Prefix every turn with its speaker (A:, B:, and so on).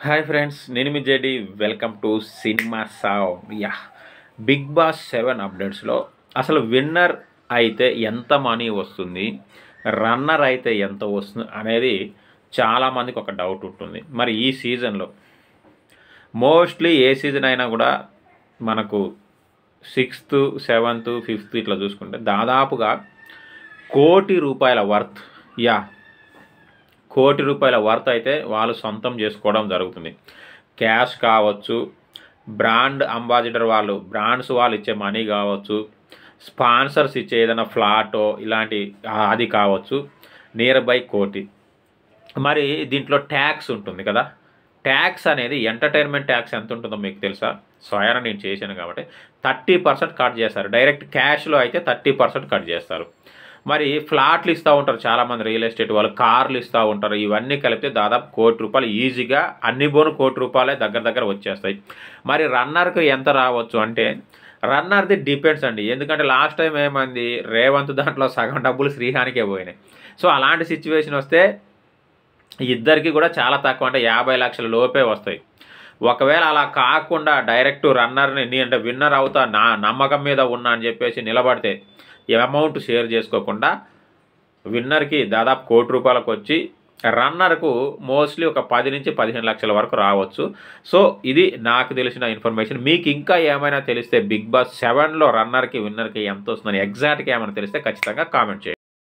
A: hi friends నేను మీ JD welcome to cinema సావ్ యా బిగ్ బాస్ సెవెన్ అప్డేట్స్లో అసలు విన్నర్ అయితే ఎంత మనీ వస్తుంది రన్నర్ అయితే ఎంత వస్తుంది అనేది చాలామందికి ఒక డౌట్ ఉంటుంది మరి ఈ సీజన్లో మోస్ట్లీ ఏ సీజన్ అయినా కూడా మనకు సిక్స్త్ సెవెంత్ ఫిఫ్త్ ఇట్లా చూసుకుంటే దాదాపుగా కోటి రూపాయల వర్త్ యా కోటి రూపాయల వర్త్ అయితే వాళ్ళు సొంతం చేసుకోవడం జరుగుతుంది క్యాష్ కావచ్చు బ్రాండ్ అంబాసిడర్ వాళ్ళు బ్రాండ్స్ వాళ్ళు ఇచ్చే మనీ కావచ్చు స్పాన్సర్స్ ఇచ్చే ఏదైనా ఫ్లాటో ఇలాంటి ఆ, అది కావచ్చు నియర్ బై కోటి మరి దీంట్లో ట్యాక్స్ ఉంటుంది కదా ట్యాక్స్ అనేది ఎంటర్టైన్మెంట్ ట్యాక్స్ ఎంత ఉంటుందో మీకు తెలుసా స్వయాన నేను చేశాను కాబట్టి థర్టీ పర్సెంట్ కట్ చేస్తారు డైరెక్ట్ క్యాష్లో అయితే థర్టీ పర్సెంట్ కట్ చేస్తారు మరి ఫ్లాట్లు ఇస్తూ ఉంటారు చాలామంది రియల్ ఎస్టేట్ వాళ్ళు కార్లు ఇస్తూ ఉంటారు ఇవన్నీ కలిపితే దాదాపు కోటి రూపాయలు ఈజీగా అన్ని బోను కోటి రూపాయలే దగ్గర దగ్గర వచ్చేస్తాయి మరి రన్నర్కి ఎంత రావచ్చు అంటే రన్నర్ది డిపెండ్స్ అండి ఎందుకంటే లాస్ట్ టైం ఏమైంది రేవంత్ దాంట్లో సగం డబ్బులు శ్రీహానికే పోయినాయి సో అలాంటి సిచ్యువేషన్ వస్తే ఇద్దరికి కూడా చాలా తక్కువ అంటే యాభై లక్షల లోపే వస్తాయి ఒకవేళ అలా కాకుండా డైరెక్ట్ రన్నర్ని నీ అంటే విన్నర్ అవుతా నా నమ్మకం మీద ఉన్నా అని చెప్పేసి నిలబడితే ఈ అమౌంట్ షేర్ చేసుకోకుండా విన్నర్కి దాదాపు కోటి రూపాయలకు వచ్చి రన్నర్కు మోస్ట్లీ ఒక పది నుంచి పదిహేను లక్షల వరకు రావచ్చు సో ఇది నాకు తెలిసిన ఇన్ఫర్మేషన్ మీకు ఇంకా ఏమైనా తెలిస్తే బిగ్ బాస్ సెవెన్లో రన్నర్కి విన్నర్కి ఎంత వస్తుందని ఎగ్జాక్ట్గా ఏమైనా తెలిస్తే ఖచ్చితంగా కామెంట్ చేయండి